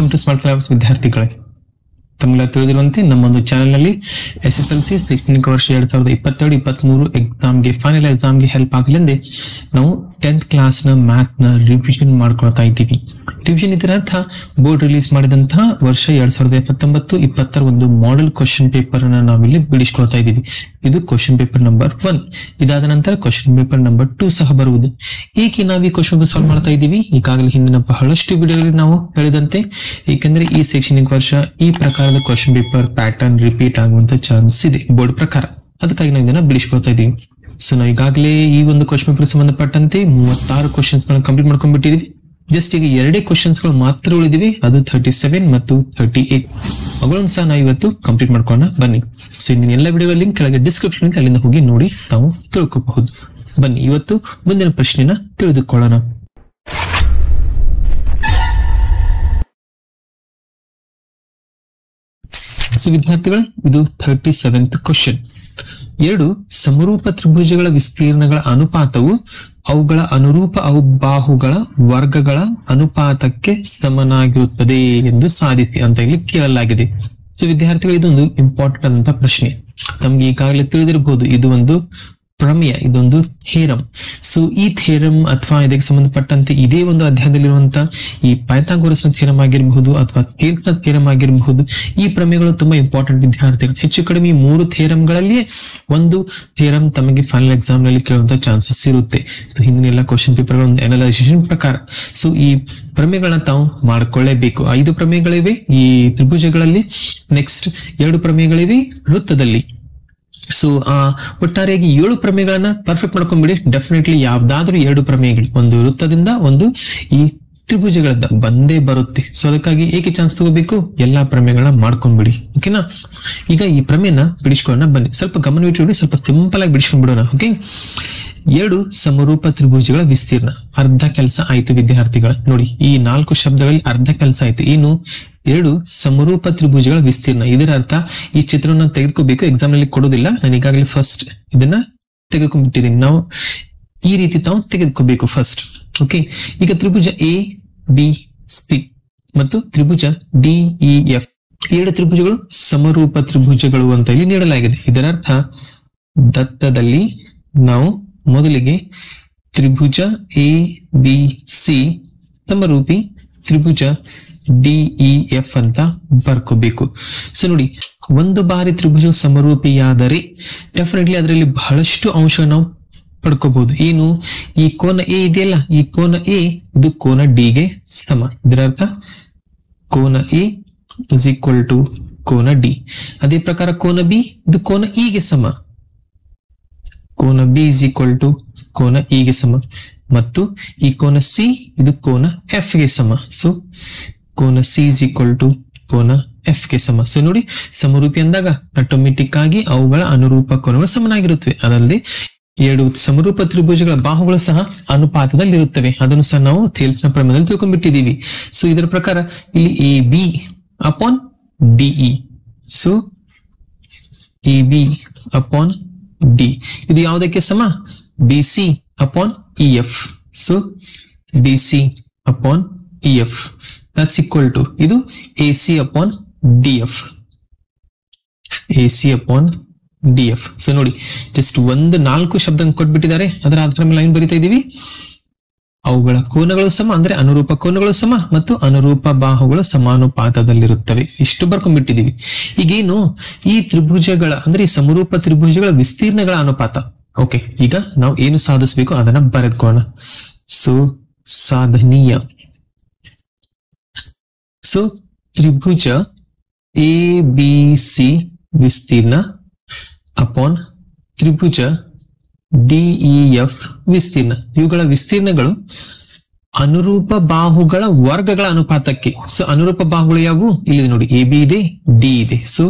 welcome to smart labs ವಿದ್ಯಾರ್ಥಿಗಳೇ ತಮಗೆಲ್ಲ ತಿಳಿದಿರುವಂತೆ ನಮ್ಮೊಂದು ಚಾನೆಲ್ ನಲ್ಲಿ ಎಸ್ ಎಸ್ ಎಲ್ ಸಿ ಶೈಕ್ಷಣಿಕ ವರ್ಷ ಎರಡ್ ಸಾವಿರದ ಇಪ್ಪತ್ತೆರಡು ಇಪ್ಪತ್ಮೂರು ಎಕ್ಸಾಮ್ಗೆ ಫೈನಲ್ ಎಕ್ಸಾಮ್ಗೆ ಹೆಲ್ಪ್ ಆಗಲೆಂದೇ ನಾವು ಟೆಂತ್ ಕ್ಲಾಸ್ ನ ಮ್ಯಾಥ್ ನ ರಿವಿಷನ್ ಮಾಡ್ಕೊಳ್ತಾ ಇದ್ದೀವಿ ರಿವಿಷನ್ ಇದರ ಅರ್ಥ ಬೋರ್ಡ್ ರಿಲೀಸ್ ಮಾಡಿದಂತಹ ವರ್ಷ ಎರಡ್ ಸಾವಿರದ ಇಪ್ಪತ್ತೊಂಬತ್ತು ಇಪ್ಪತ್ತರ ಒಂದು ಮಾಡೆಲ್ ಕ್ವಶನ್ ಪೇಪರ್ ಅನ್ನ ನಾವಿಲ್ಲಿ ಬಿಡಿಸ್ಕೊಳ್ತಾ ಇದ್ದೀವಿ ಇದು ಕ್ವಶನ್ ಪೇಪರ್ ನಂಬರ್ ಒನ್ ಇದಾದ ನಂತರ ಕ್ವಶನ್ ಪೇಪರ್ ನಂಬರ್ ಟೂ ಸಹ ಬರುವುದು ಏಕೆ ನಾವು ಈ ಕ್ವಶನ್ ಸಾಲ್ವ್ ಮಾಡ್ತಾ ಇದ್ದೀವಿ ಈಗಾಗಲೇ ಹಿಂದಿನ ಬಹಳಷ್ಟು ವಿಡಿಯೋಗಳಲ್ಲಿ ನಾವು ಹೇಳಿದಂತೆ ಏಕೆಂದ್ರೆ ಈ ಶೈಕ್ಷಣಿಕ ವರ್ಷ ಈ ಪ್ರಕಾರದ ಕ್ವಶನ್ ಪೇಪರ್ ಪ್ಯಾಟರ್ನ್ ರಿಪೀಟ್ ಆಗುವಂತ ಚಾನ್ಸ್ ಇದೆ ಬೋರ್ಡ್ ಪ್ರಕಾರ ಅದಕ್ಕಾಗಿ ನಾವು ಇದನ್ನ ಬಿಡಿಸ್ಕೊಳ್ತಾ ಇದ್ದೀವಿ ಸೊ ನಾವು ಈಗಾಗಲೇ ಈ ಒಂದು ಕ್ವಶನ್ ಪೇಪರ್ ಸಂಬಂಧಪಟ್ಟಂತೆ ಮೂವತ್ತಾರು ಕ್ವಶನ್ಸ್ ಗಳನ್ನ ಕಂಪ್ಲೀಟ್ ಮಾಡ್ಕೊಂಡ್ಬಿಟ್ಟಿದೀವಿ ಜಸ್ಟ್ ಈಗ ಎರಡೇ ಕ್ವಶನ್ಸ್ ಗಳು ಮಾತ್ರ ಉಳಿದಿವೆ ಅದು ಥರ್ಟಿ ಸೆವೆನ್ ಮತ್ತು ಥರ್ಟಿ ಏಟ್ ಅವುಗಳನ್ನು ಸಹ ನಾವು ಇವತ್ತು ಕಂಪ್ಲೀಟ್ ಮಾಡ್ಕೊಳ್ಳೋಣ ಬನ್ನಿ ಸೊ ಇಂದಿನ ಎಲ್ಲ ವಿಡಿಯೋ ಲಿಂಕ್ ಕೆಳಗೆ ಡಿಸ್ಕ್ರಿಪ್ಷನ್ ಇದೆ ಅಲ್ಲಿಂದ ಹೋಗಿ ನೋಡಿ ತಾವು ತಿಳ್ಕೋಬಹುದು ಬನ್ನಿ ಇವತ್ತು ಮುಂದಿನ ಪ್ರಶ್ನೆನ ತಿಳಿದುಕೊಳ್ಳೋಣ ಸೊ ವಿದ್ಯಾರ್ಥಿಗಳೇ ಇದು ಥರ್ಟಿ ಸೆವೆಂತ್ ಕ್ವಶನ್ ಎರಡು ಸಮರೂಪ ತ್ರಿಭುಜಗಳ ವಿಸ್ತೀರ್ಣಗಳ ಅನುಪಾತವು ಅವುಗಳ ಅನುರೂಪ ಬಾಹುಗಳ ವರ್ಗಗಳ ಅನುಪಾತಕ್ಕೆ ಸಮನಾಗಿರುತ್ತದೆ ಎಂದು ಸಾಧಿಸಿ ಅಂತ ಇಲ್ಲಿ ಕೇಳಲಾಗಿದೆ ಸೊ ವಿದ್ಯಾರ್ಥಿಗಳು ಇದೊಂದು ಇಂಪಾರ್ಟೆಂಟ್ ಅಂತ ಪ್ರಶ್ನೆ ತಮ್ಗೆ ಈಗಾಗಲೇ ತಿಳಿದಿರಬಹುದು ಇದು ಒಂದು ಪ್ರಮೇಯ ಇದೊಂದು ಥೇರಂ ಸೊ ಈ ಥೇರಂ ಅಥವಾ ಇದಕ್ಕೆ ಸಂಬಂಧಪಟ್ಟಂತೆ ಇದೇ ಒಂದು ಅಧ್ಯಾಯದಲ್ಲಿರುವಂತ ಈ ಪೈಥಾಗೋರಸ್ನ ಥೇರಂ ಆಗಿರಬಹುದು ಅಥವಾ ಥೇಲ್ಸ್ನ ಥೇರಂ ಆಗಿರಬಹುದು ಈ ಪ್ರಮೇಯಗಳು ತುಂಬಾ ಇಂಪಾರ್ಟೆಂಟ್ ವಿದ್ಯಾರ್ಥಿಗಳು ಹೆಚ್ಚು ಕಡಿಮೆ ಈ ಮೂರು ಥೇರಂಗಳಲ್ಲಿಯೇ ಒಂದು ಥೇರಂ ತಮಗೆ ಫೈನಲ್ ಎಕ್ಸಾಮ್ ನಲ್ಲಿ ಕೇಳುವಂತ ಚಾನ್ಸಸ್ ಇರುತ್ತೆ So, ಹಿಂದಿನ ಎಲ್ಲ ಕ್ವಶನ್ ಪೇಪರ್ ಒಂದು ಅನಲೈಸೇಷನ್ ಪ್ರಕಾರ ಸೊ ಈ ಪ್ರಮೇಯಗಳನ್ನ ತಾವು ಮಾಡ್ಕೊಳ್ಳೇಬೇಕು ಐದು ಪ್ರಮೇಯಗಳಿವೆ ಈ ತ್ರಿಭುಜಗಳಲ್ಲಿ ನೆಕ್ಸ್ಟ್ ಎರಡು ಪ್ರಮೇಯಗಳಿವೆ ವೃತ್ತದಲ್ಲಿ ಸೊ ಆ ಒಟ್ಟಾರೆಯಾಗಿ ಏಳು ಪ್ರಮೇಯಗಳನ್ನ ಪರ್ಫೆಕ್ಟ್ ಮಾಡ್ಕೊಂಡ್ಬಿಡಿ ಡೆಫಿನೆಟ್ಲಿ ಯಾವ್ದಾದ್ರೂ ಎರಡು ಪ್ರಮೇಯಗಳು ಒಂದು ವೃತ್ತದಿಂದ ಒಂದು ಈ ತ್ರಿಭುಜಗಳಿಂದ ಬಂದೇ ಬರುತ್ತೆ ಸೊ ಅದಕ್ಕಾಗಿ ಏಕೆ ಚಾನ್ಸ್ ತಗೋಬೇಕು ಎಲ್ಲಾ ಪ್ರಮೇಯಗಳನ್ನ ಮಾಡ್ಕೊಂಡ್ಬಿಡಿ ಓಕೆನಾ ಈಗ ಈ ಪ್ರಮೇಯನ ಬಿಡಿಸ್ಕೊಳ್ಳೋಣ ಬನ್ನಿ ಸ್ವಲ್ಪ ಗಮನವಿಟ್ಟು ನೋಡಿ ಸ್ವಲ್ಪ ಸಿಂಪಲ್ ಆಗಿ ಬಿಡಿಸ್ಕೊಂಡ್ಬಿಡೋಣ ಓಕೆ ಎರಡು ಸಮರೂಪ ತ್ರಿಭುಜಗಳ ವಿಸ್ತೀರ್ಣ ಅರ್ಧ ಕೆಲಸ ಆಯ್ತು ವಿದ್ಯಾರ್ಥಿಗಳ ನೋಡಿ ಈ ನಾಲ್ಕು ಶಬ್ದಗಳಲ್ಲಿ ಅರ್ಧ ಕೆಲಸ ಆಯ್ತು ಏನು ಎರಡು ಸಮರೂಪ ತ್ರಿಭುಜಗಳ ವಿಸ್ತೀರ್ಣ ಇದರ ಅರ್ಥ ಈ ಚಿತ್ರವನ್ನು ತೆಗೆದುಕೋಬೇಕು ಎಕ್ಸಾಮ್ ನಲ್ಲಿ ಕೊಡೋದಿಲ್ಲ ನಾನು ಈಗಾಗಲೇ ಫಸ್ಟ್ ಇದನ್ನ ತೆಗೆದುಕೊಂಡ್ಬಿಟ್ಟಿದ್ದೀನಿ ನಾವು ಈ ರೀತಿ ತಾವು ತೆಗೆದುಕೋಬೇಕು ಫಸ್ಟ್ ಓಕೆ ಈಗ ತ್ರಿಭುಜ ಎ ಬಿ ಸಿ ಮತ್ತು ತ್ರಿಭುಜ ಡಿ ಇ ಎಫ್ ಎರಡು ತ್ರಿಭುಜಗಳು ಸಮರೂಪ ತ್ರಿಭುಜಗಳು ಅಂತ ಇಲ್ಲಿ ನೀಡಲಾಗಿದೆ ಇದರ ಅರ್ಥ ದತ್ತದಲ್ಲಿ ನಾವು ಮೊದಲಿಗೆ ತ್ರಿಭುಜ ಎ ಬಿ ಸಿ ಸಮರೂಪಿ ತ್ರಿಭುಜ ಡಿಇ ಎಫ್ ಅಂತ ಬರ್ಕೋಬೇಕು ಸೊ ನೋಡಿ ಒಂದು ಬಾರಿ ತ್ರಿಭುಜ ಸಮರೂಪಿಯಾದರೆ ಡೆಫಿನೆಟ್ಲಿ ಅದರಲ್ಲಿ ಬಹಳಷ್ಟು ಅಂಶ ನಾವು ಪಡ್ಕೋಬಹುದು ಏನು ಈ ಕೋನ ಎ ಇದೆಯಲ್ಲ ಈ ಕೋನ ಎ ಇದು ಕೋನ ಡಿ ಗೆ ಸಮ ಇದರರ್ಥ ಕೋನ ಎ ಇಸ್ ಈಕ್ವಲ್ ಟು ಕೋನ ಡಿ ಅದೇ ಪ್ರಕಾರ ಕೋನ ಬಿ ಇದು ಕೋನ ಇ ಗೆ ಸಮ ಕೋನ ಬಿ ಇಸ್ ಈಕ್ವಲ್ ಟು ಕೋನ ಇ ಗೆ ಸಮ ಮತ್ತು ಈ ಕೋನ ಸಿ ಇದು ಕೋನ ಎಫ್ ಗೆ ಸಮ ಸೊ ಕೋನ ಸಿ ಇಸ್ ಈಕ್ವಲ್ ಟು ಕೋನ ಎಫ್ ಗೆ ಸಮ ಸೊ ನೋಡಿ ಸಮರೂಪಿ ಅಂದಾಗ ಆಟೋಮೆಟಿಕ್ ಆಗಿ ಅವುಗಳ ಅನುರೂಪ ಕೋನಗಳು ಸಮನಾಗಿರುತ್ತವೆ ಅದಲ್ಲದೆ ಎರಡು ಸಮರೂಪ ತ್ರಿಭುಜಗಳ ಬಾಹುಗಳು ಸಹ ಅನುಪಾತದಲ್ಲಿರುತ್ತವೆ ಅದನ್ನು ಸಹ ನಾವು ಥೇಲ್ಸ್ನ ಪ್ರಮೇಯದಲ್ಲಿ ತಿಳ್ಕೊಂಡ್ಬಿಟ್ಟಿದೀವಿ ಸೊ ಇದರ ಪ್ರಕಾರ ಇಲ್ಲಿ A B upon D E so A B upon D ಇದು ಯಾವುದಕ್ಕೆ ಸಮ D C upon E F so D C upon E F that's equal to ಇದು A C upon D F A C upon D F so ನೋಡಿ just ಒಂದು ನಾಲ್ಕು ಶಬ್ದ ಕೊಟ್ಬಿಟ್ಟಿದ್ದಾರೆ ಅದರ ಆಧಾರ ಮೇಲೆ ಲೈನ್ ಬರಿತಾ ಇದೀವಿ ಅವುಗಳ ಕೋನಗಳು ಸಮ ಅಂದ್ರೆ ಅನುರೂಪ ಕೋನಗಳು ಸಮ ಮತ್ತು ಅನುರೂಪ ಬಾಹುಗಳು ಸಮಾನುಪಾತದಲ್ಲಿರುತ್ತವೆ ಇಷ್ಟು ಬರ್ಕೊಂಡ್ಬಿಟ್ಟಿದೀವಿ ಈಗೇನು ಈ ತ್ರಿಭುಜಗಳ ಅಂದ್ರೆ ಈ ಸಮರೂಪ ತ್ರಿಭುಜಗಳ ವಿಸ್ತೀರ್ಣಗಳ ಅನುಪಾತ ಓಕೆ ಈಗ ನಾವು ಏನು ಸಾಧಿಸಬೇಕು ಅದನ್ನ ಬರೆದ್ಕೊಳ್ಳೋಣ ಸೊ ಸಾಧನೀಯ ಸೊ ತ್ರಿಭುಜ ಎ ಬಿ ಸಿ ವಿಸ್ತೀರ್ಣ ಅಪಾನ್ ತ್ರಿಭುಜ ಡಿಇಎಫ್ ವಿಸ್ತೀರ್ಣ ಇವುಗಳ ವಿಸ್ತೀರ್ಣಗಳು ಅನುರೂಪ ಬಾಹುಗಳ ವರ್ಗಗಳ ಅನುಪಾತಕ್ಕೆ ಸೊ ಅನುರೂಪ ಬಾಹುಗಳು ಯಾವುವು ಇಲ್ಲಿ ನೋಡಿ ಎ ಬಿ ಇದೆ ಡಿ ಇದೆ so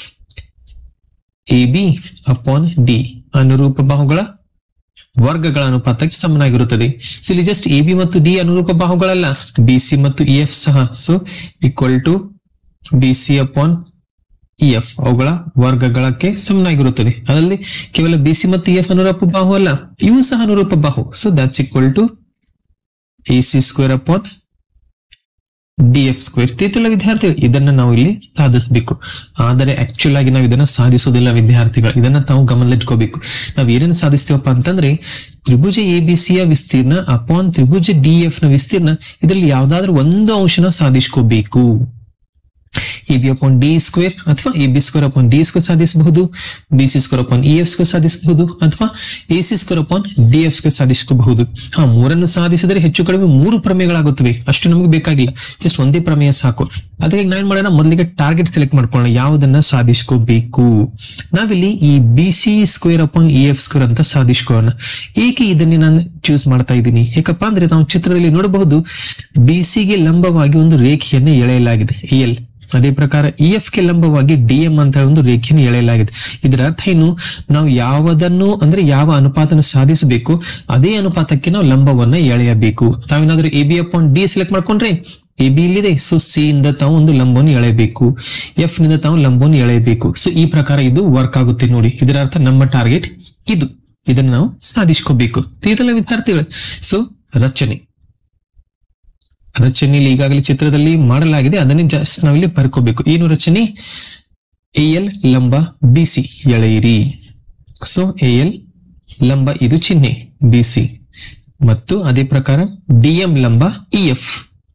A B upon D ಅನುರೂಪ ಬಾಹುಗಳ ವರ್ಗಗಳ ಅನುಪಾತಕ್ಕೆ ಸಮನಾಗಿರುತ್ತದೆ ಸೊ ಇಲ್ಲಿ ಜಸ್ಟ್ ಎ ಬಿ ಮತ್ತು ಡಿ ಅನುರೂಪ ಬಾಹುಗಳಲ್ಲ ಬಿ ಸಿ ಮತ್ತು ಇ ಎಫ್ ಸಹ so equal to B C upon E F ಅವುಗಳ ವರ್ಗಗಳಕ್ಕೆ ಸಮನಾಗಿರುತ್ತದೆ ಅದರಲ್ಲಿ ಕೇವಲ ಬಿ ಸಿ ಮತ್ತು ಎಫ್ ಅನುರೂಪ ಬಾಹು ಅಲ್ಲ ಇವು ಸಹ ಅನುರೂಪ ಬಾಹು so that's equal to A C square upon D F square ತಿಳಿತಿಲ್ಲ ವಿದ್ಯಾರ್ಥಿಗಳು ಇದನ್ನ ನಾವು ಇಲ್ಲಿ ಸಾಧಿಸಬೇಕು ಆದರೆ ಆಕ್ಚುಲ್ ಆಗಿ ನಾವು ಇದನ್ನ ಸಾಧಿಸೋದಿಲ್ಲ ವಿದ್ಯಾರ್ಥಿಗಳು ಇದನ್ನ ತಾವು ಗಮನದಲ್ಲಿಟ್ಕೋಬೇಕು ನಾವು ಏನನ್ನ ಸಾಧಿಸ್ತೀವಪ್ಪ ಅಂತಂದ್ರೆ ತ್ರಿಭುಜ ಎ ಬಿ ಸಿಯ ವಿಸ್ತೀರ್ಣ ಅಪಾನ್ ತ್ರಿಭುಜ ಡಿ ಎಫ್ ನ ವಿಸ್ತೀರ್ಣ ಇದರಲ್ಲಿ ಯಾವ್ದಾದ್ರು ಒಂದು ಅಂಶನ ಸಾಧಿಸ್ಕೋಬೇಕು A B upon D square ಅಥವಾ A B square upon D square ಸಾಧಿಸಬಹುದು B C square upon E F square ಸಾಧಿಸಬಹುದು ಅಥವಾ A C square upon D F square ಸಾಧಿಸಬಹುದು ಹಾ ಮೂರನ್ನು ಸಾಧಿಸಿದರೆ ಹೆಚ್ಚು ಕಡಿಮೆ ಮೂರು ಪ್ರಮೇಯಗಳಾಗುತ್ತವೆ ಅಷ್ಟು ನಮಗೆ ಬೇಕಾಗಿಲ್ಲ ಜಸ್ಟ್ ಒಂದೇ ಪ್ರಮೇಯ ಸಾಕು ಅದಕ್ಕೆ ನಾವೇನ್ ಮಾಡೋಣ ಮೊದಲಿಗೆ ಟಾರ್ಗೆಟ್ ಸೆಲೆಕ್ಟ್ ಮಾಡ್ಕೊಳ್ಳೋಣ ಯಾವುದನ್ನ ಸಾಧಿಸ್ಕೋಬೇಕು ನಾವಿಲ್ಲಿ ಈ B C square upon E F square ಅಂತ ಸಾಧಿಸ್ಕೊಳ್ಳೋಣ ಏಕೆ ಇದನ್ನೇ ನಾನು ಚೂಸ್ ಮಾಡ್ತಾ ಇದ್ದೀನಿ ಯಾಕಪ್ಪ ಅಂದ್ರೆ ನಾವು ಚಿತ್ರದಲ್ಲಿ ನೋಡಬಹುದು ಬಿ ಗೆ ಲಂಬವಾಗಿ ಒಂದು ರೇಖೆಯನ್ನು ಎಳೆಯಲಾಗಿದೆ ಎಲ್ ಅದೇ ಪ್ರಕಾರ ಇ ಎಫ್ ಗೆ ಲಂಬವಾಗಿ ಡಿ ಎಂ ಅಂತ ಒಂದು ರೇಖೆಯನ್ನು ಎಳೆಯಲಾಗಿದೆ ಇದರ ಅರ್ಥ ಏನು ನಾವು ಯಾವುದನ್ನು ಅಂದ್ರೆ ಯಾವ ಅನುಪಾತನ ಸಾಧಿಸಬೇಕು ಅದೇ ಅನುಪಾತಕ್ಕೆ ನಾವು ಲಂಬವನ್ನ ಎಳೆಯಬೇಕು ತಾವೇನಾದ್ರೂ A B upon D select ಮಾಡ್ಕೊಂಡ್ರೆ ಎ ಬಿ ಇಲ್ಲಿದೆ ಸೊ ಸಿ ಇಂದ ತಾವು ಒಂದು ಲಂಬವನ್ನು ಎಳೆಯಬೇಕು ಎಫ್ ನಿಂದ ತಾವು ಲಂಬವನ್ನು ಎಳೆಯಬೇಕು ಸೊ ಈ ಪ್ರಕಾರ ಇದು ವರ್ಕ್ ಆಗುತ್ತೆ ನೋಡಿ ಇದರ ಅರ್ಥ ನಮ್ಮ ಟಾರ್ಗೆಟ್ ಇದು ಇದನ್ನ ನಾವು ಸಾಧಿಸ್ಕೋಬೇಕು ತಿಳಿದಲ್ಲ ವಿದ್ಯಾರ್ಥಿಗಳು ಸೊ ರಚನೆ ರಚನೆಯಲ್ಲಿ ಈಗಾಗಲೇ ಚಿತ್ರದಲ್ಲಿ ಮಾಡಲಾಗಿದೆ ಅದನ್ನೇ ಜಸ್ಟ್ ನಾವಿಲ್ಲಿ ಬರ್ಕೋಬೇಕು ಏನು ರಚನೆ ಎ ಎಲ್ ಲಂಬ ಬಿ ಸಿ ಎಳೆಯಿರಿ ಸೊ ಎ ಎಲ್ ಲಂಬ ಇದು ಚಿಹ್ನೆ ಬಿ ಸಿ ಮತ್ತು ಅದೇ ಪ್ರಕಾರ ಡಿ ಎಂ ಲಂಬ ಇ ಎಫ್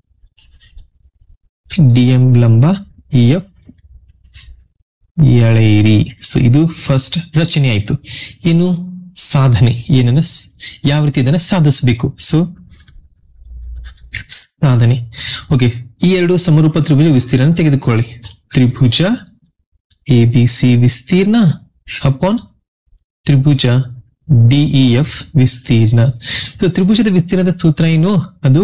ಡಿ ಎಂ ಲಂಬ ಇ ಎಫ್ ಎಳೆಯಿರಿ ಸೊ ಇದು ಫಸ್ಟ್ ರಚನೆ ಆಯ್ತು ಇನ್ನು ಸಾಧನೆ ಏನನ್ನ ಸ್- ಯಾವ ರೀತಿ ಇದನ್ನ ಸಾಧಿಸಬೇಕು ಸೊ ಸಾಧನೆ ಓಕೆ ಈ ಎರಡು ಸಮರೂಪ ತ್ರಿಭುಜ ವಿಸ್ತೀರ್ಣ ತೆಗೆದುಕೊಳ್ಳಿ ತ್ರಿಭುಜ ಎ ಬಿ ಸಿ ವಿಸ್ತೀರ್ಣ ಅಪಾನ್ ತ್ರಿಭುಜ ಡಿಇಎಫ್ ವಿಸ್ತೀರ್ಣ So, ತ್ರಿಭುಜದ ವಿಸ್ತೀರ್ಣದ ಸೂತ್ರ ಏನು ಅದು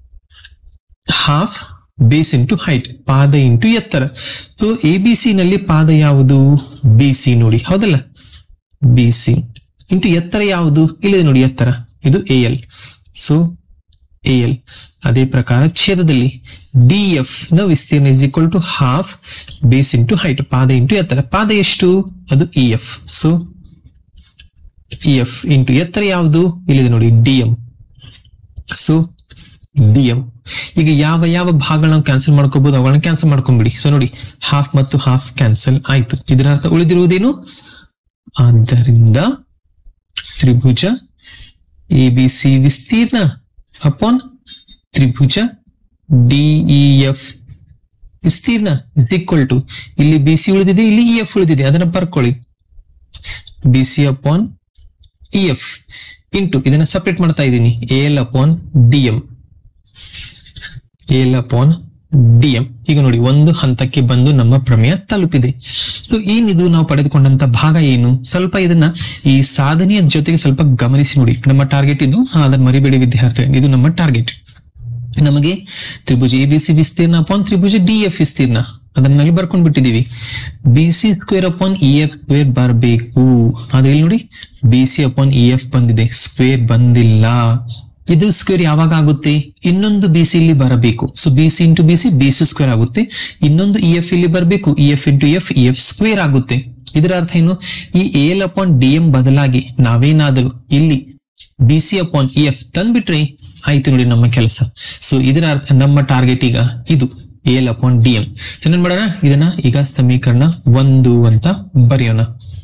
ಹಾಫ್ ಬೇಸ್ ಇಂಟು ಹೈಟ್ ಪಾದ ಇಂಟು ಎತ್ತರ ಸೊ ಎ ಬಿ ಸಿ ನಲ್ಲಿ ಪಾದ ಯಾವುದು ಬಿ ಸಿ ನೋಡಿ ಹೌದಲ್ಲ ಬಿ ಸಿ ಇಂಟು ಎತ್ತರ ಯಾವುದು ಇಲ್ಲಿದೆ ನೋಡಿ ಎತ್ತರ ಇದು A L so A L ಅದೇ ಪ್ರಕಾರ ಛೇದದಲ್ಲಿ ಡಿ ಎಫ್ ನ ವಿಸ್ತೀರ್ಣ is equal to half base into height ಪಾದ ಇಂಟು ಎತ್ತರ ಪಾದ ಎಷ್ಟು ಅದು E F so E F into ಎತ್ತರ ಯಾವುದು ಇಲ್ಲಿದೆ ನೋಡಿ D M so D M ಈಗ ಯಾವ ಯಾವ ಭಾಗಗಳನ್ನ ನಾವು ಕ್ಯಾನ್ಸಲ್ ಮಾಡ್ಕೋಬಹುದು ಅವುಗಳನ್ನ ಕ್ಯಾನ್ಸಲ್ ಮಾಡ್ಕೊಂಡ್ಬಿಡಿ ಸೊ ನೋಡಿ ಹಾಫ್ ಮತ್ತು ಹಾಫ್ ಕ್ಯಾನ್ಸಲ್ ಆಯ್ತು ಇದರ ಅರ್ಥ ಉಳಿದಿರುವುದೇನು ಆದ್ದರಿಂದ ತ್ರಿಭುಜ ಎ ಬಿ ಸಿ ವಿಸ್ತೀರ್ಣ ಅಪಾನ್ ತ್ರಿಭುಜ ಡಿಇಎಫ್ ವಿಸ್ತೀರ್ಣ ಇಸ್ ಈಕ್ವಲ್ ಟು ಇಲ್ಲಿ ಬಿ ಸಿ ಉಳಿದಿದೆ ಇಲ್ಲಿ ಇ ಎಫ್ ಉಳಿದಿದೆ ಅದನ್ನ ಬರ್ಕೊಳ್ಳಿ B C upon E F into ಇದನ್ನ ಸಪರೇಟ್ ಮಾಡ್ತಾ ಇದ್ದೀನಿ A L upon D M A L upon D M ಈಗ ನೋಡಿ ಒಂದು ಹಂತಕ್ಕೆ ಬಂದು ನಮ್ಮ ಪ್ರಮೇಯ ತಲುಪಿದೆ ಸೊ ಏನಿದು ನಾವು ಪಡೆದುಕೊಂಡಂತ ಭಾಗ ಏನು ಸ್ವಲ್ಪ ಇದನ್ನ ಈ ಸಾಧನೆಯ ಜೊತೆಗೆ ಸ್ವಲ್ಪ ಗಮನಿಸಿ ನೋಡಿ ನಮ್ಮ ಟಾರ್ಗೆಟ್ ಇದು ಹಾ, ಅದನ್ನ ಮರಿಬೇಡಿ ವಿದ್ಯಾರ್ಥಿ ಇದು ನಮ್ಮ ಟಾರ್ಗೆಟ್ ನಮಗೆ ತ್ರಿಭುಜ ಎ ಬಿ ಸಿ ವಿಸ್ತೀರ್ಣ ಅಪಾನ್ ತ್ರಿಭುಜ ಡಿ ಎಫ್ ವಿಸ್ತೀರ್ಣ ಅದನ್ನಲ್ಲಿ ಬರ್ಕೊಂಡ್ ಬಿಟ್ಟಿದೀವಿ B C square upon E F square ಬರಬೇಕು ಆದ್ರೆ ಇಲ್ಲಿ ನೋಡಿ B C upon E F ಬಂದಿದೆ ಸ್ಕ್ವೇರ್ ಬಂದಿಲ್ಲ ಇದು ಸ್ಕ್ವೇರ್ ಯಾವಾಗ ಆಗುತ್ತೆ ಇನ್ನೊಂದು ಬಿ ಸಿ ಇಲ್ಲಿ ಬರಬೇಕು so B C into B C B C square ಆಗುತ್ತೆ ಇನ್ನೊಂದು ಇ ಎಫ್ ಇಲ್ಲಿ ಬರಬೇಕು E F into F E F square ಆಗುತ್ತೆ ಇದರ ಅರ್ಥ ಏನು ಈ ಎಲ್ ಅಪಾನ್ ಡಿ ಎಂ ಬದಲಾಗಿ ನಾವೇನಾದರೂ ಇಲ್ಲಿ B C upon E F ತಂದ್ಬಿಟ್ರೆ ಆಯ್ತು ನೋಡಿ ನಮ್ಮ ಕೆಲಸ ಸೊ ಇದರ ಅರ್ಥ ನಮ್ಮ ಟಾರ್ಗೆಟ್ ಈಗ ಇದು ಎಲ್ ಅಪಾನ್ ಡಿ ಎಂ ಏನೇನ್ ಮಾಡೋಣ ಇದನ್ನ ಈಗ ಸಮೀಕರಣ ಒಂದು ಅಂತ ಬರೆಯೋಣ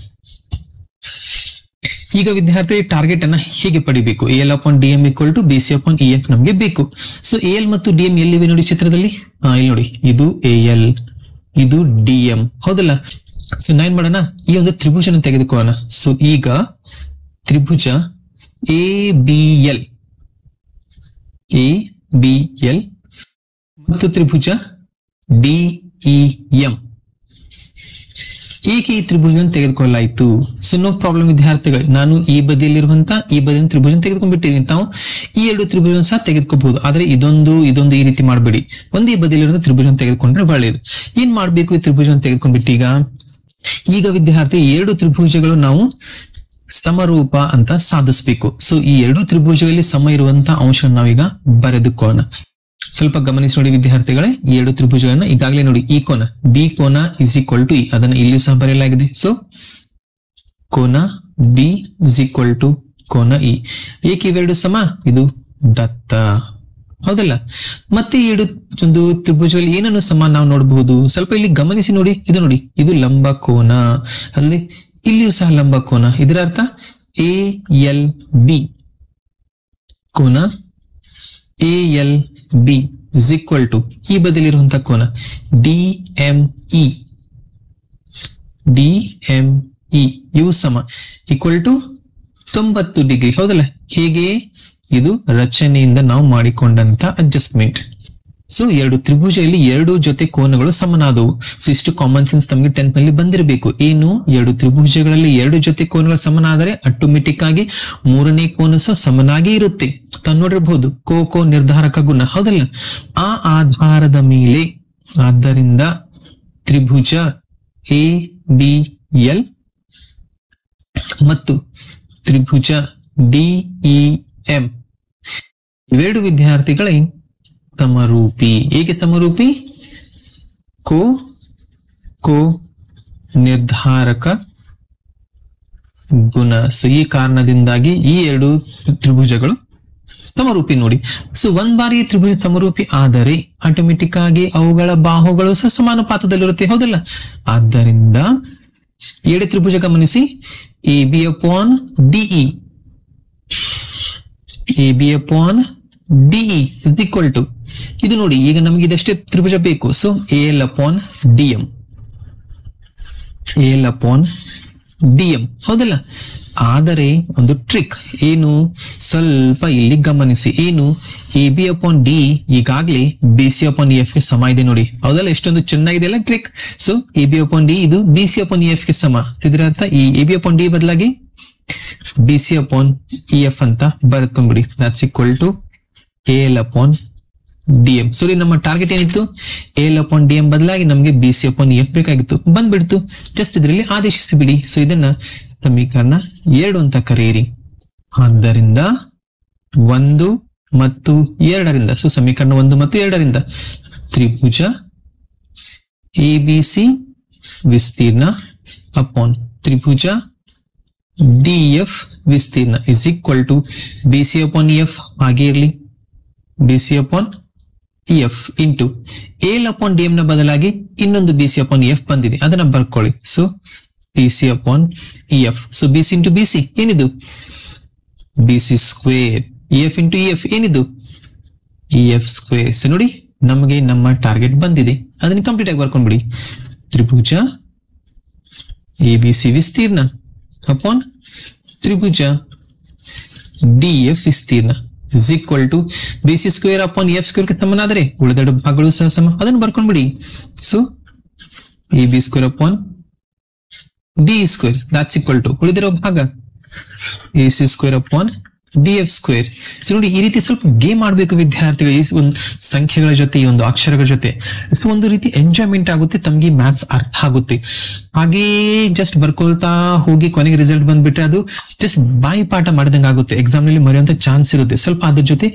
ಈಗ ವಿದ್ಯಾರ್ಥಿ ಟಾರ್ಗೆಟ್ ಅನ್ನ ಹೇಗೆ ಪಡಿಬೇಕು L upon D M equal to B C upon E F ನಮಗೆ ಬೇಕು ಸೊ ಎಲ್ ಮತ್ತು ಡಿ ಎಂ ಎಲ್ಲಿವೆ ನೋಡಿ ಚಿತ್ರದಲ್ಲಿ ಹಾ ಇಲ್ಲಿ ನೋಡಿ ಇದು ಎ ಎಲ್ ಇದು ಡಿ ಎಂ ಹೌದಲ್ಲ ಸೊ ನಾನ್ ಮಾಡೋಣ ಈ ಒಂದು ತ್ರಿಭುಜನ ತೆಗೆದುಕೊಳ್ಳೋಣ ಸೊ ಈಗ ತ್ರಿಭುಜ A B L A B L ಮತ್ತು ತ್ರಿಭುಜ ಡಿ ಇ ಎಂ ಏಕೆ ಈ ತ್ರಿಭುಜವನ್ನು ತೆಗೆದುಕೊಳ್ಳಾಯ್ತು ಸೊ ನೋ ಪ್ರಾಬ್ಲಮ್ ವಿದ್ಯಾರ್ಥಿಗಳು ನಾನು ಈ ಬದಿಯಲ್ಲಿರುವಂತ ಈ ಬದಿಯ ತ್ರಿಭುಜನ ತೆಗೆದುಕೊಂಡ್ಬಿಟ್ಟಿದ್ದೀನಿ ತಾವು ಈ ಎರಡು ತ್ರಿಭುಜನ ಸಹ ತೆಗೆದುಕೋಬಹುದು ಆದ್ರೆ ಇದೊಂದು ಇದೊಂದು ಈ ರೀತಿ ಮಾಡಬೇಡಿ ಒಂದೇ ಬದಿಯಲ್ಲಿರುವ ತ್ರಿಭುಜನ ತೆಗೆದುಕೊಂಡ್ರೆ ಒಳ್ಳೆಯದು ಏನ್ ಮಾಡ್ಬೇಕು ಈ ತ್ರಿಭುಜನ ತೆಗೆದುಕೊಂಡ್ಬಿಟ್ಟು ಈಗ ಈಗ ವಿದ್ಯಾರ್ಥಿ ಎರಡು ತ್ರಿಭುಜಗಳು ನಾವು ಸಮರೂಪ ಅಂತ ಸಾಧಿಸಬೇಕು ಸೊ ಈ ಎರಡು ತ್ರಿಭುಜಗಳಲ್ಲಿ ಸಮ ಇರುವಂತ ಅಂಶವನ್ನು ನಾವೀಗ ಬರೆದುಕೊಳ್ಳೋಣ ಸ್ವಲ್ಪ ಗಮನಿಸಿ ನೋಡಿ ವಿದ್ಯಾರ್ಥಿಗಳೇ ಈ ಎರಡು ತ್ರಿಭುಜಗಳನ್ನ ಈಗಾಗಲೇ ನೋಡಿ ಈ ಕೋನ ಬಿ ಕೋನ ಇಸ್ ಈಕ್ವಲ್ ಟು ಇ ಅದನ್ನ ಇಲ್ಲಿ ಸಹ ಬರೆಯಲಾಗಿದೆ ಸೊ ಕೋನ ಬಿ ಇಸ್ ಈಕ್ವಲ್ ಟು ಕೋನ ಇ ಏಕೆ ಇವೆರಡು ಸಮ ಇದು ದತ್ತ ಹೌದಲ್ಲ ಮತ್ತೆ ಈ ಎರಡು ಒಂದು ತ್ರಿಭುಜಗಳಲ್ಲಿ ಏನನ್ನು ಸಮ ನಾವು ನೋಡಬಹುದು ಸ್ವಲ್ಪ ಇಲ್ಲಿ ಗಮನಿಸಿ ನೋಡಿ ಇದು ನೋಡಿ ಇದು ಲಂಬ ಕೋನ ಅಲ್ಲಿ ಇಲ್ಲಿಯೂ ಸಹ ಲಂಬ ಕೋನ ಇದರ ಅರ್ಥ ಎ ಎಲ್ ಬಿ ಕೋನ A L B is equal to ಈ ಬದಲಿರುವಂತಹ ಕೋನ D M E D M E ಇವು ಸಮ ಈಕ್ವಲ್ ಟು ತೊಂಬತ್ತು ಡಿಗ್ರಿ ಹೌದಲ್ಲ ಹೇಗೆ ಇದು ರಚನೆಯಿಂದ ನಾವು ಮಾಡಿಕೊಂಡಂತ ಅಡ್ಜಸ್ಟ್ಮೆಂಟ್ ಸೊ ಎರಡು ತ್ರಿಭುಜ ಇಲ್ಲಿ ಎರಡು ಜೊತೆ ಕೋನಗಳು ಸಮನಾದವು ಸೊ ಇಷ್ಟು ಕಾಮನ್ ಸೆನ್ಸ್ ತಮಗೆ ಟೆಂತ್ ನಲ್ಲಿ ಬಂದಿರಬೇಕು ಏನು ಎರಡು ತ್ರಿಭುಜಗಳಲ್ಲಿ ಎರಡು ಜೊತೆ ಕೋನಗಳು ಸಮನಾದರೆ ಆಟೋಮೆಟಿಕ್ ಆಗಿ ಮೂರನೇ ಕೋನ ಸಹ ಸಮನಾಗಿ ಇರುತ್ತೆ ತಾವು ನೋಡಿರಬಹುದು ಕೋ ಕೋ ನಿರ್ಧಾರಕ ಗುಣ ಹೌದಲ್ಲ ಆ ಆಧಾರದ ಮೇಲೆ ಆದ್ದರಿಂದ ತ್ರಿಭುಜ ಎ ಬಿ ಎಲ್ ಮತ್ತು ತ್ರಿಭುಜ ಡಿಇ ಎಂ ಇವೆರಡು ವಿದ್ಯಾರ್ಥಿಗಳ ಸಮರೂಪಿ ಹೇಗೆ ಸಮರೂಪಿ ಕೋ ಕೋ ನಿರ್ಧಾರಕ ಗುಣ ಸೊ ಈ ಕಾರಣದಿಂದಾಗಿ ಈ ಎರಡು ತ್ರಿಭುಜಗಳು ಸಮರೂಪಿ ನೋಡಿ ಸೊ ಒಂದ್ ಬಾರಿ ತ್ರಿಭುಜ ಸಮರೂಪಿ ಆದರೆ ಆಟೋಮೆಟಿಕ್ ಆಗಿ ಅವುಗಳ ಬಾಹುಗಳು ಸಹ ಸಮಾನುಪಾತದಲ್ಲಿರುತ್ತೆ ಹೌದಲ್ಲ ಆದ್ದರಿಂದ ಏಳು ತ್ರಿಭುಜ ಗಮನಿಸಿ A B upon D E A B upon D E is equal to ಇದು ನೋಡಿ ಈಗ ನಮಗೆ ಇದಷ್ಟೇ ತ್ರಿಭುಜ ಬೇಕು so A L upon D M A L upon D M ಹೌದಲ್ಲ ಆದರೆ ಒಂದು ಟ್ರಿಕ್ ಏನು ಸ್ವಲ್ಪ ಇಲ್ಲಿ ಗಮನಿಸಿ ಏನು ಎ ಬಿ ಅಪಾನ್ ಡಿ ಈಗಾಗಲೇ ಬಿ ಸಿ ಅಪಾನ್ ಎಫ್ ಗೆ ಸಮ ಇದೆ ನೋಡಿ ಹೌದಲ್ಲ ಎಷ್ಟೊಂದು ಚೆನ್ನಾಗಿದೆ ಅಲ್ಲ trick so A B upon D ಇದು ಬಿ ಸಿ ಅಪಾನ್ ಎಫ್ ಗೆ ಸಮ ಇದರ ಅರ್ಥ ಈ ಎ ಬಿ ಅಪಾನ್ ಡಿ ಬದಲಾಗಿ B C upon E F ಅಂತ ಬರೆದ್ಕೊಂಡ್ಬಿಡಿ that's equal to A L upon D M ಸರಿ ನಮ್ಮ ಟಾರ್ಗೆಟ್ ಏನಿತ್ತು A L upon D M ಬದಲಾಗಿ ನಮಗೆ ಬಿ ಸಿ ಅಪಾನ್ ಎಫ್ ಬೇಕಾಗಿತ್ತು ಬಂದ್ಬಿಡ್ತು ಜಸ್ಟ್ ಇದರಲ್ಲಿ ಆದೇಶಿಸಿ ಬಿಡಿ ಸೊ ಇದನ್ನ ಸಮೀಕರಣ ಎರಡು ಅಂತ ಕರೆಯಿರಿ ಆದ್ದರಿಂದ ಒಂದು ಮತ್ತು ಎರಡರಿಂದ ಸೊ ಸಮೀಕರಣ ಒಂದು ಮತ್ತು ಎರಡರಿಂದ ತ್ರಿಭುಜ ಎ ಬಿ ಸಿ ವಿಸ್ತೀರ್ಣ ಅಪಾನ್ ತ್ರಿಭುಜ ಡಿ ಎಫ್ ವಿಸ್ತೀರ್ಣ is equal to B C upon F ಹಾಗೆ ಇರಲಿ B C upon F into L upon D M ನ ಬದಲಾಗಿ ಇನ್ನೊಂದು ಬಿ ಸಿ ಅಪಾನ್ ಎಫ್ ಬಂದಿದೆ ಅದನ್ನ ಬರ್ಕೊಳ್ಳಿ so B C upon F so B C into B C ಏನಿದು B C square F into F ಏನಿದು ಎಫ್ ಸ್ಕ್ವೇರ್ ಸೊ ನೋಡಿ ನಮಗೆ ನಮ್ಮ ಟಾರ್ಗೆಟ್ ಬಂದಿದೆ ಅದನ್ನ ಕಂಪ್ಲೀಟ್ ಆಗಿ ಬರ್ಕೊಂಡ್ಬಿಡಿ ತ್ರಿಭುಜ ಎ ಬಿ ಸಿ ವಿಸ್ತೀರ್ಣ ಅಪಾನ್ ತ್ರಿಭುಜ ಡಿ ಎಫ್ ವಿಸ್ತೀರ್ಣ is equal to B C square upon F square ಗೆ ಸಮನಾದರೆ ಉಳಿದೆರಡು ಭಾಗಗಳು ಸಹ ಸಮ ಅದನ್ನು ಬರ್ಕೊಂಡ್ಬಿಡಿ so A B square upon D square that's equal to ಉಳಿದಿರೋ ಭಾಗ A C square upon D F square so ನೋಡಿ ಈ ರೀತಿ ಸ್ವಲ್ಪ ಗೇಮ್ ಆಡ್ಬೇಕು ವಿದ್ಯಾರ್ಥಿಗಳು ಈ ಒಂದು ಸಂಖ್ಯೆಗಳ ಜೊತೆ ಈ ಒಂದು ಅಕ್ಷರಗಳ ಜೊತೆ ಸೊ ಒಂದು ರೀತಿ ಎಂಜಾಯ್ಮೆಂಟ್ ಆಗುತ್ತೆ ತಮ್ಗೆ ಮ್ಯಾಥ್ಸ್ ಅರ್ಥ ಆಗುತ್ತೆ ಹಾಗೇ ಜಸ್ಟ್ ಬರ್ಕೊಳ್ತಾ ಹೋಗಿ ಕೊನೆಗೆ ರಿಸಲ್ಟ್ ಬಂದ್ಬಿಟ್ರೆ ಅದು ಜಸ್ಟ್ ಬಾಯಿ ಪಾಠ ಮಾಡಿದಂಗೆ ಆಗುತ್ತೆ ಎಕ್ಸಾಮ್ ನಲ್ಲಿ ಮರೆಯುವಂತ ಚಾನ್ಸ್ ಇರುತ್ತೆ ಸ್ವಲ್ಪ ಅದ್ರ ಜೊತೆ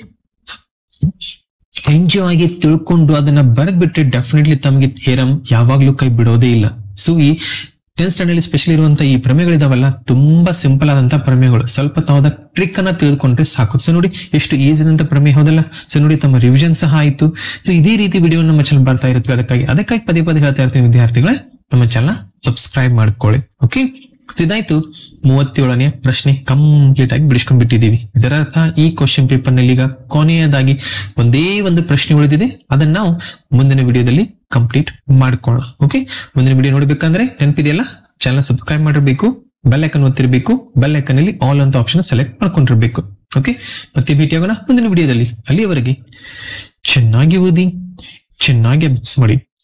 ಎಂಜಾಯ್ ಆಗಿ ತಿಳ್ಕೊಂಡು ಅದನ್ನ ಬರೆದ್ಬಿಟ್ರೆ ಡೆಫಿನೆಟ್ಲಿ ತಮಗೆ ಥೇರಮ್ ಯಾವಾಗ್ಲೂ ಕೈ ಬಿಡೋದೇ ಇಲ್ಲ ಸೊ ಈ ಟೆಂತ್ ಸ್ಟ್ಯಾಂಡರ್ಡ್ ಸ್ಪೆಷಲ್ ಇರುವಂತ ಈ ಪ್ರಮೇಯಗಳಿದಾವಲ್ಲ ತುಂಬಾ ಸಿಂಪಲ್ ಆದಂತ ಪ್ರಮೇಯಗಳು ಸ್ವಲ್ಪ ತಾವದ ಟ್ರಿಕ್ ಅನ್ನ ತಿಳಿದುಕೊಂಡ್ರೆ ಸಾಕು ಸೊ ನೋಡಿ ಎಷ್ಟು ಈಸಿ ಅಂತ ಪ್ರಮೇಯ ಹೋದಲ್ಲ ಸೊ ನೋಡಿ ತಮ್ಮ ರಿವಿಷನ್ ಸಹ ಆಯ್ತು ಸೊ ಇದೇ ರೀತಿ ವಿಡಿಯೋ ನಮ್ಮ ಚಾನಲ್ ಬರ್ತಾ ಇರುತ್ತೆ ಅದಕ್ಕಾಗಿ ಅದಕ್ಕಾಗಿ ಪದೇ ಪದೇ ಹೇಳ್ತಾ ಇರ್ತೀವಿ ವಿದ್ಯಾರ್ಥಿಗಳೇ ನಮ್ಮ ಚಾನಲ್ ಸಬ್ಸ್ಕ್ರೈಬ್ ಮಾಡ್ಕೊಳ್ಳಿ ಓಕೆ ಇದಾಯ್ತು ಮೂವತ್ತೇಳನೇ ಪ್ರಶ್ನೆ ಕಂಪ್ಲೀಟ್ ಆಗಿ ಬಿಡಿಸ್ಕೊಂಡ್ ಬಿಟ್ಟಿದೀವಿ ಇದರ ಅರ್ಥ ಈ ಕ್ವಶನ್ ಪೇಪರ್ ನಲ್ಲಿ ಈಗ ಕೊನೆಯದಾಗಿ ಒಂದೇ ಒಂದು ಪ್ರಶ್ನೆ ಉಳಿದಿದೆ ಅದನ್ನ ನಾವು ಮುಂದಿನ ವಿಡಿಯೋದಲ್ಲಿ ಕಂಪ್ಲೀಟ್ ಮಾಡ್ಕೊಳ್ಳೋಣ ಓಕೆ ಮುಂದಿನ ವಿಡಿಯೋ ನೋಡ್ಬೇಕಂದ್ರೆ ನೆನಪಿದೆಯಲ್ಲ ಚಾನಲ್ ಸಬ್ಸ್ಕ್ರೈಬ್ ಮಾಡಿರ್ಬೇಕು ಬೆಲ್ ಐಕನ್ ಒತ್ತಿರ್ಬೇಕು ಬೆಲ್ ಐಕನ್ ಅಲ್ಲಿ ಆಲ್ ಅಂತ ಆಪ್ಷನ್ ಸೆಲೆಕ್ಟ್ ಮಾಡ್ಕೊಂಡಿರ್ಬೇಕು ಓಕೆ ಮತ್ತೆ ಭೇಟಿಯಾಗೋಣ ಮುಂದಿನ ವಿಡಿಯೋದಲ್ಲಿ ಅಲ್ಲಿಯವರೆಗೆ ಚೆನ್ನಾಗಿ ಓದಿ ಚೆನ್ನಾಗಿ ಅಭ್ಯಾಸ ಮಾಡಿ